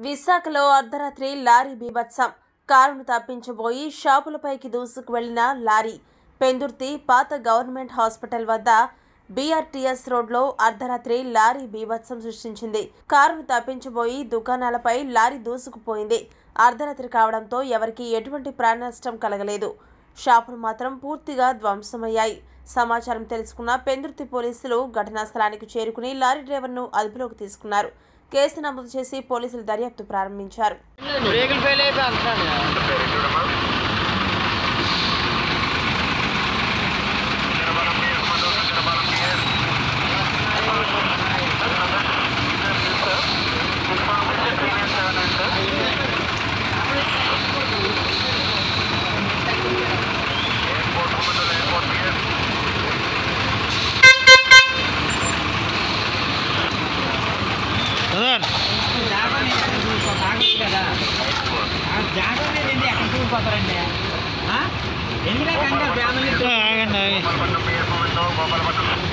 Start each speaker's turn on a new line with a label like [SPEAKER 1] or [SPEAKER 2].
[SPEAKER 1] విశాఖలో అర్ధరాత్రి లారీ బీభత్సం కారును తప్పించబోయి షాపులపైకి దూసుకు వెళ్లిన లారీ పెందుర్తి పాత గవర్నమెంట్ హాస్పిటల్ వద్ద బీఆర్టీఎస్ రోడ్లో అర్ధరాత్రి లారీ బీభత్సం సృష్టించింది కారును తప్పించబోయి దుకాణాలపై లారీ దూసుకుపోయింది అర్ధరాత్రి కావడంతో ఎవరికీ ఎటువంటి ప్రాణ నష్టం కలగలేదు షాపులు మాత్రం పూర్తిగా ధ్వంసమయ్యాయి సమాచారం తెలుసుకున్న పెందుర్తి పోలీసులు ఘటనా స్థలానికి చేరుకుని లారీ డ్రైవర్ను అదుపులోకి తీసుకున్నారు కేసు నమోదు చేసి పోలీసులు దర్యాప్తు ప్రారంభించారు
[SPEAKER 2] బ్రేకులు ఫెయిల్ అయిపోయి అంటున్నాను
[SPEAKER 3] జాగ్రత్త ఎక్కడ చూడిపోతారండి ఎందుకంటే ఫ్యామిలీ
[SPEAKER 2] ఆగండి ఆగండి